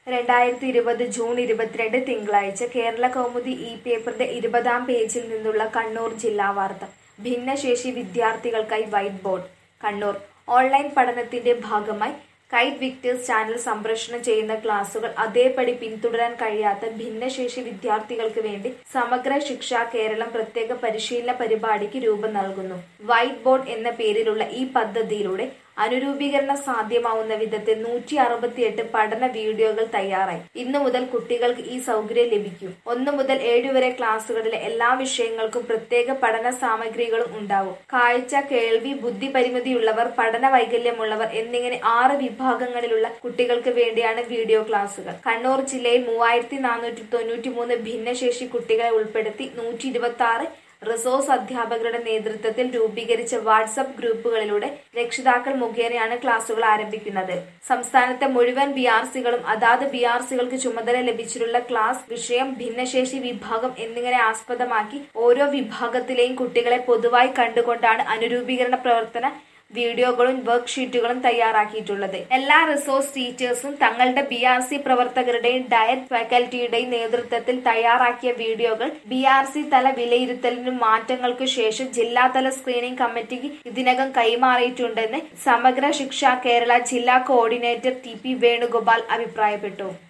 രണ്ടായിരത്തി ഇരുപത് ജൂൺ ഇരുപത്തിരണ്ട് തിങ്കളാഴ്ച കേരള കൗമുദി ഇ പേപ്പറിന്റെ ഇരുപതാം പേജിൽ നിന്നുള്ള കണ്ണൂർ ജില്ലാ വാർത്ത ഭിന്നശേഷി വിദ്യാർത്ഥികൾക്കായി വൈറ്റ് ബോർഡ് കണ്ണൂർ ഓൺലൈൻ പഠനത്തിന്റെ ഭാഗമായി കൈറ്റ് വിക്ടേഴ്സ് ചാനൽ സംപ്രേഷണം ചെയ്യുന്ന ക്ലാസുകൾ അതേപടി പിന്തുടരാൻ കഴിയാത്ത ഭിന്നശേഷി വിദ്യാർത്ഥികൾക്ക് വേണ്ടി സമഗ്ര ശിക്ഷ കേരളം പ്രത്യേക പരിശീലന പരിപാടിക്ക് രൂപം നൽകുന്നു വൈറ്റ് ബോർഡ് എന്ന പേരിലുള്ള ഈ പദ്ധതിയിലൂടെ അനുരൂപീകരണം സാധ്യമാവുന്ന വിധത്തിൽ നൂറ്റി അറുപത്തിയെട്ട് പഠന വീഡിയോകൾ തയ്യാറായി ഇന്നു മുതൽ കുട്ടികൾക്ക് ഈ സൗകര്യം ലഭിക്കും ഒന്നു മുതൽ ഏഴ് വരെ ക്ലാസ്സുകളിലെ എല്ലാ വിഷയങ്ങൾക്കും പ്രത്യേക പഠന സാമഗ്രികളും ഉണ്ടാവും കാഴ്ച കേൾവി ബുദ്ധി പരിമിതിയുള്ളവർ പഠന വൈകല്യമുള്ളവർ എന്നിങ്ങനെ ആറ് വിഭാഗങ്ങളിലുള്ള കുട്ടികൾക്ക് വേണ്ടിയാണ് വീഡിയോ ക്ലാസുകൾ കണ്ണൂർ ജില്ലയിൽ മൂവായിരത്തി നാനൂറ്റി തൊണ്ണൂറ്റി മൂന്ന് ഭിന്നശേഷി കുട്ടികളെ ഉൾപ്പെടുത്തി നൂറ്റി ഇരുപത്തി ആറ് റിസോഴ്സ് അധ്യാപകരുടെ നേതൃത്വത്തിൽ രൂപീകരിച്ച വാട്സപ്പ് ഗ്രൂപ്പുകളിലൂടെ രക്ഷിതാക്കൾ മുഖേനയാണ് ക്ലാസുകൾ ആരംഭിക്കുന്നത് സംസ്ഥാനത്തെ മുഴുവൻ ബി ആർ സികളും അതാത് ബി ആർ സികൾക്ക് ചുമതല ലഭിച്ചിട്ടുള്ള ക്ലാസ് വിഷയം ഭിന്നശേഷി വിഭാഗം എന്നിങ്ങനെ ആസ്പദമാക്കി ഓരോ വിഭാഗത്തിലെയും കുട്ടികളെ പൊതുവായി കണ്ടുകൊണ്ടാണ് അനുരൂപീകരണ പ്രവർത്തന വീഡിയോകളും വർക്ക് ഷീറ്റുകളും തയ്യാറാക്കിയിട്ടുള്ളത് എല്ലാ റിസോഴ്സ് ടീച്ചേഴ്സും തങ്ങളുടെ ബി ആർ സി പ്രവർത്തകരുടെയും ഡയറ്റ് ഫാക്കൽറ്റിയുടെയും നേതൃത്വത്തിൽ തയ്യാറാക്കിയ വീഡിയോകൾ ബി ആർ സി തല വിലയിരുത്തലിനും മാറ്റങ്ങൾക്കു ശേഷം ജില്ലാതല സ്ക്രീനിംഗ് കമ്മിറ്റിക്ക് ഇതിനകം കൈമാറിയിട്ടുണ്ടെന്ന് സമഗ്ര ശിക്ഷ കേരള ജില്ലാ കോർഡിനേറ്റർ ടി പി വേണുഗോപാൽ അഭിപ്രായപ്പെട്ടു